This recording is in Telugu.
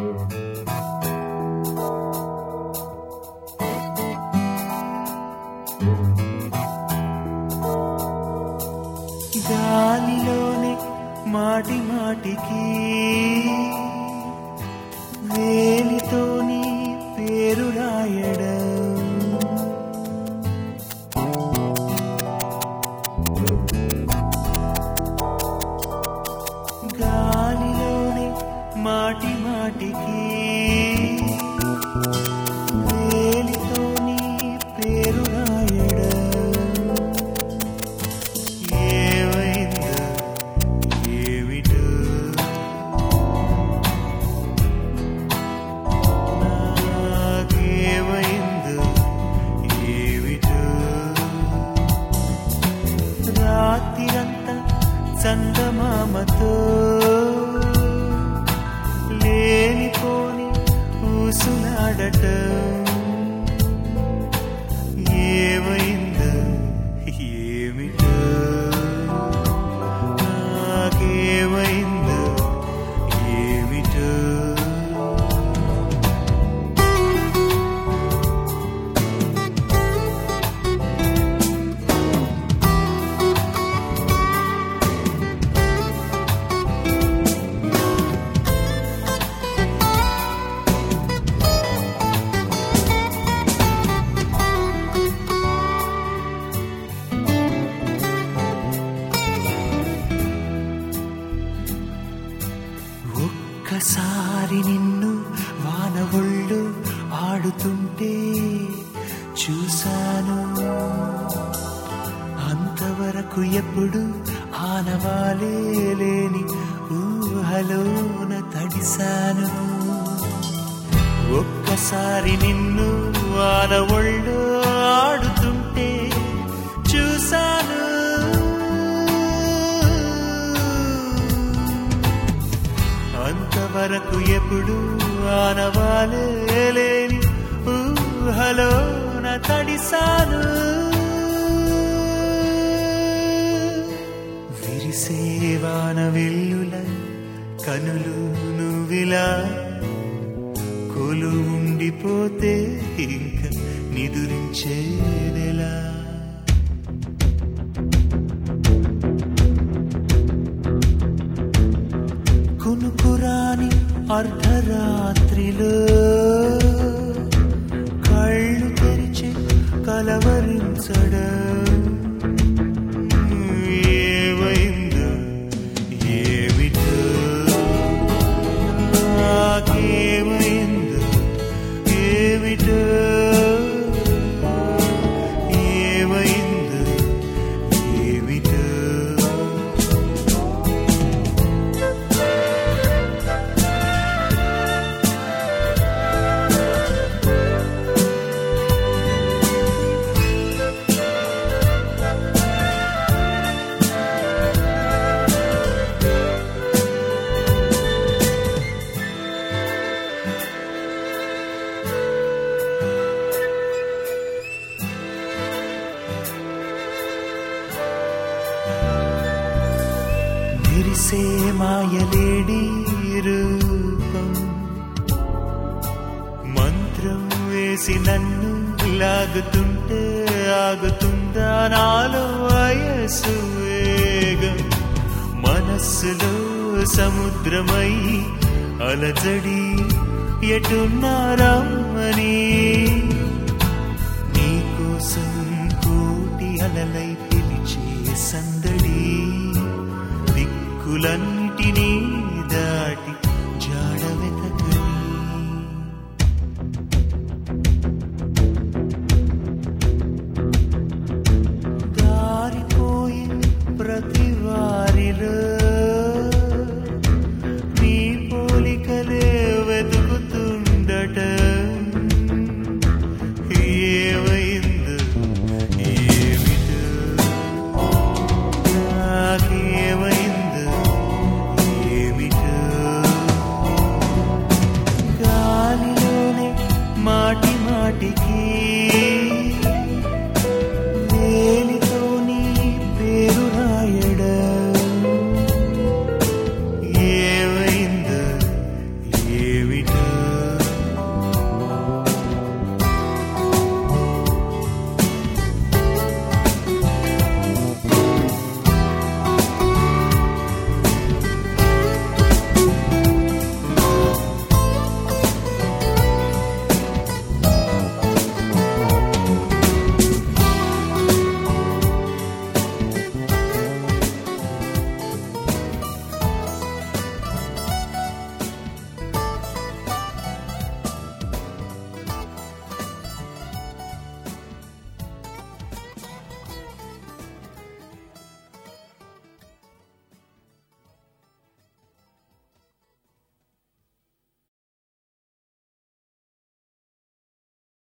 గాలిలోనే మాటి మాటికి వేలితోని పేరు రాయడం గాలిలోనే మాటి మాటికి వేలితోని పేరు రాయడం ఏమైందో ఏమిటో నాకేమైందో ఏమిటో రాత్రిరంతా చందమామతో లేనిపోని ఊసులాడటం ఏమైందో ఏమిటో నాకేమైందో ఏమిటో ఒక్కసారి నిన్ను వానవుళ్ళు ఆడుతుంటే చూశాను అంతవరకు ఎప్పుడు ఆనవాలే లేని ఊహలోన తడిశాను ఒక్కసారి నిన్ను వానవుళ్ళు ఆడుతుంటే చూశాను అంతవరకు ఎప్పుడు ఆనవాలే లేని ఊహలోన తడిసాను విరిసేవాన వెల్లుల కనులు నువ్విలా కొలు ఉండిపోతే ఇంక నిదురించేదెలా కునుకురాని అర్ధరాత్రిలో కళ్ళు తెరిచి కలవరించడం ఏమైందో ఏమిటో నాకేమైందో ఏమిటో ఏమైందో ఏమిటో విరిసే మాయలేడి రూపం మంత్రం వేసి నన్ను లాగుతుంటే ఆగుతుందా నాలో వయసు వేగం మనస్సులో సముద్రమై అలజడి ఎటున్నారమ్మని నీకోసం కోటి అలలై పిలిచే సందడి దిక్కులన్నిటినీ దాటి